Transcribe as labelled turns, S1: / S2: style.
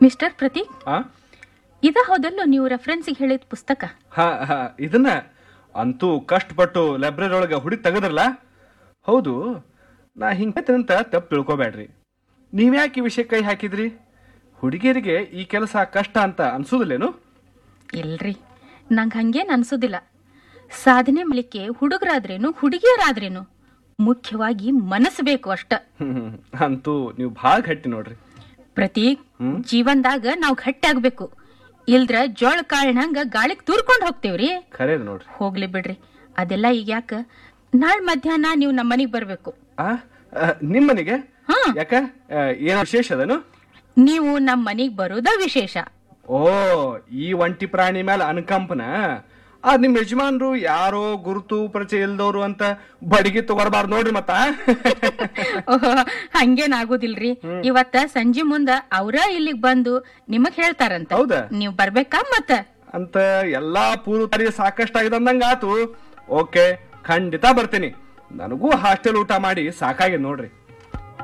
S1: mister Prateek
S2: ಆ
S1: ಇದ ಹೌದಲ್ಲೋ ನೀವು ರೆಫರೆನ್ಸಿಗೆ ಹೇಳಿದ ಪುಸ್ತಕ
S2: ಹಾ ಹಾ ಇದನ್ನ ಅಂತೂ ಕಷ್ಟಪಟ್ಟು ಲೈಬ್ರರಿ ಒಳಗೆ ಹುಡಿ ತೆಗದ್ರಲ್ಲ ಹೌದು ನಾ ಹಿಂಗಂತ ತಪ್ಪು ತಿಳ್ಕೊಬೇಡ್ರಿ ನೀವ್ಯಾಕೆ ಈ ವಿಷಯ ಕೈ ಹಾಕಿದ್ರಿ ಹುಡುಗಿಯರಿಗೆ ಈ ಕೆಲಸ ಕಷ್ಟ ಅಂತ ಅನ್ಸೋದಿಲ್ಲೇನು
S1: ಇಲ್ರಿ ನಂಗೆ ಹಂಗೇನ್ ಅನ್ಸೋದಿಲ್ಲ ಸಾಧನೆ ಮಾಡ್ಲಿಕ್ಕೆ ಹುಡುಗರಾದ್ರೇನು ಹುಡುಗಿಯರಾದ್ರೇನು ಮುಖ್ಯವಾಗಿ ಮನಸ್ಸು ಬೇಕು ಅಷ್ಟ
S2: ಹ್ಮ್, ಅಂತೂ ನೀವು ಭಾಳ ಗಟ್ಟಿ ನೋಡ್ರಿ
S1: ಪ್ರತೀಕ್ ಜೀವನದಾಗ ನಾವು ಗಟ್ಟಿ ಆಗ್ಬೇಕು ಇಲ್ದ್ರ ಜೋಳ ಕಾಳಿನಂಗ ಗಾಳಿಗ್ ತೂರ್ಕೊಂಡ್ ಹೋಗ್ತೇವ್ರಿ
S2: ಖರೆ ನೋಡ್ರಿ
S1: ಹೋಗ್ಲಿ ಬಿಡ್ರಿ ಅದೆಲ್ಲ ಈಗ ಯಾಕ ನಾಳೆ ಮಧ್ಯಾಹ್ನ ನೀವು ನಮ್ಮ ಮನೆಗ್ ಬರ್ಬೇಕು
S2: ಆ ಆ, ನಿಮ್ಮನೆಗೆ
S1: ಹಾ
S2: ಯಾಕ ಆ, ಏನೋ ವಿಶೇಷ ಅದನು
S1: ನೀವು ನಮ್ಮ ಮನೆಗ್ ಬರೋದ ವಿಶೇಷ
S2: ಓ ಈ ಒಂಟಿ ಪ್ರಾಣಿ ಮೇಲೆ ಅನುಕಂಪನ ಆ ನಿಮ್ ಯಜಮಾನ್ರು ಯಾರೋ ಗುರುತು ಪರಿಚಯ ಇಲ್ದವ್ರು ಅಂತ ಬಡಿಗೆ ತಗೋರ್ಬಾರ್ದು ನೋಡ್ರಿ ಮತ್ತ
S1: ಓಹೋ, ಹಂಗೇನ್ ಆಗುದಿಲ್ರಿ ಇವತ್ತ ಸಂಜೆ ಮುಂದ ಅವ್ರ ಇಲ್ಲಿಗ್ ಬಂದು ನಿಮಗ್ ಹೇಳ್ತಾರಂತ
S2: ಹೌದಾ
S1: ನೀವ್ ಬರ್ಬೇಕಾ ಮತ್ತ
S2: ಅಂತ ಎಲ್ಲಾ ಪೂರ್ವ ತಯಾರಿ ಸಾಕಷ್ಟು ಆಗಿದಂದಂಗ ಆತು ಓಕೆ ಖಂಡಿತ ಬರ್ತೀನಿ ನನಗೂ ಹಾಸ್ಟೆಲ್ ಊಟ ಮಾಡಿ ಸಾಕಾಗಿದೆ ನೋಡ್ರಿ